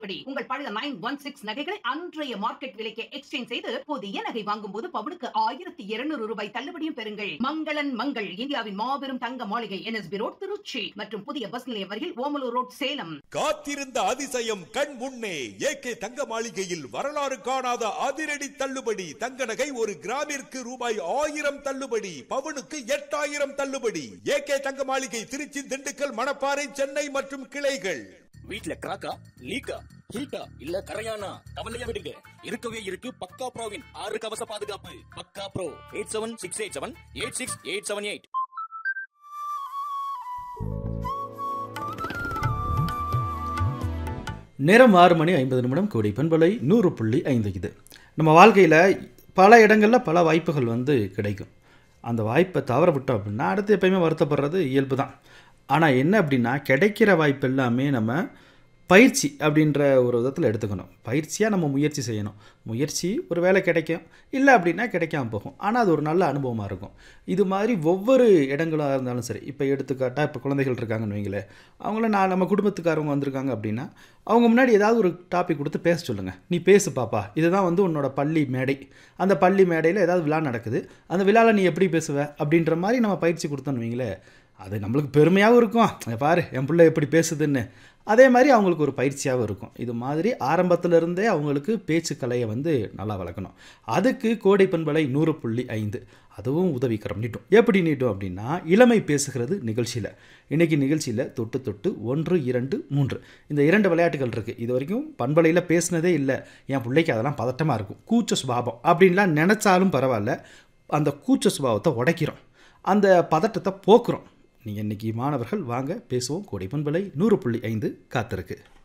படி உங்கள் பழைய நைன் ஒன் சிக்ஸ் நகைகளை அன்றைய மார்க்கெட் விலைக்கு எக்ஸ்சேஞ்ச் செய்து புதிய நகை வாங்கும் போது பவுனுக்கு ஆயிரத்தி இருநூறு ரூபாய் தள்ளுபடியும் பெறுங்கள் மங்களன் மங்கள் இந்தியாவின் மாபெரும் தங்க மாளிகை என்எஸ்பி ரோட் திருச்சி மற்றும் புதிய பஸ் நிலையம் அருகில் ஓமலூர் ரோட் சேலம் காத்திருந்த அதிசயம் கண் முன்னே ஏகே தங்க மாளிகையில் வரலாறு காணாத அதிரடி தள்ளுபடி தங்க நகை ஒரு கிராமிற்கு ரூபாய் ஆயிரம் தள்ளுபடி பவுனுக்கு எட்டாயிரம் தள்ளுபடி ஏகே தங்க மாளிகை திருச்சி திண்டுக்கல் மணப்பாறை சென்னை மற்றும் கிளைகள் வீட்ல கிராக்கா லீக்கா ஹீட்டா இல்ல கரையானா கவலையா விடுங்க இருக்கவே இருக்கு பக்கா ப்ரோவின் ஆறு கவச பாதுகாப்பு பக்கா bro eight seven six eight seven eight six eight seven eight நேரம் ஆறு மணி ஐம்பது நிமிடம் கோடி பண்பலை நூறு புள்ளி ஐந்து இது நம்ம வாழ்க்கையில் பல இடங்களில் பல வாய்ப்புகள் வந்து கிடைக்கும் அந்த வாய்ப்பை தவற விட்டோம் அப்படின்னா அடுத்து எப்பயுமே வருத்தப்படுறது இயல்பு தான் ஆனால் என்ன அப்படின்னா கிடைக்கிற வாய்ப்பு எல்லாமே நம்ம பயிற்சி அப்படின்ற ஒரு விதத்தில் எடுத்துக்கணும் பயிற்சியாக நம்ம முயற்சி செய்யணும் முயற்சி ஒரு வேலை கிடைக்கும் இல்லை அப்படின்னா கிடைக்காம போகும் ஆனால் அது ஒரு நல்ல அனுபவமாக இருக்கும் இது மாதிரி ஒவ்வொரு இடங்களாக இருந்தாலும் சரி இப்போ எடுத்துக்காட்டால் இப்போ குழந்தைகள் இருக்காங்கன்னு வைங்களேன் அவங்கள நான் நம்ம குடும்பத்துக்காரவங்க வந்திருக்காங்க அப்படின்னா அவங்க முன்னாடி ஏதாவது ஒரு டாபிக் கொடுத்து பேச சொல்லுங்கள் நீ பேசு பாப்பா இதுதான் வந்து உன்னோட பள்ளி மேடை அந்த பள்ளி மேடையில் ஏதாவது விழா நடக்குது அந்த விழாவில் நீ எப்படி பேசுவ அப்படின்ற மாதிரி நம்ம பயிற்சி கொடுத்தோன்னு வைங்களேன் அது நம்மளுக்கு பெருமையாகவும் இருக்கும் இங்க பாரு என் பிள்ளை எப்படி பேசுதுன்னு அதே மாதிரி அவங்களுக்கு ஒரு பயிற்சியாகவும் இருக்கும் இது மாதிரி ஆரம்பத்துல இருந்தே அவங்களுக்கு பேச்சு கலையை வந்து நல்லா வளர்க்கணும் அதுக்கு கோடை பண்பலை நூறு புள்ளி ஐந்து அதுவும் உதவிக்கரம் நீட்டும் எப்படி நீட்டும் அப்படின்னா இளமை பேசுகிறது நிகழ்ச்சியில் இன்றைக்கி நிகழ்ச்சியில் தொட்டு தொட்டு ஒன்று இரண்டு மூன்று இந்த இரண்டு விளையாட்டுகள் இருக்குது இது வரைக்கும் பண்பலையில் பேசினதே இல்லை என் பிள்ளைக்கு அதெல்லாம் பதட்டமாக இருக்கும் கூச்ச சுபாவம் அப்படின்லாம் நினச்சாலும் பரவாயில்ல அந்த கூச்ச சுபாவத்தை உடைக்கிறோம் அந்த பதட்டத்தை போக்குறோம் நீங்கள் இன்றைக்கி மாணவர்கள் வாங்க பேசுவோம் கோடை பண்பலை நூறு புள்ளி ஐந்து காத்திருக்கு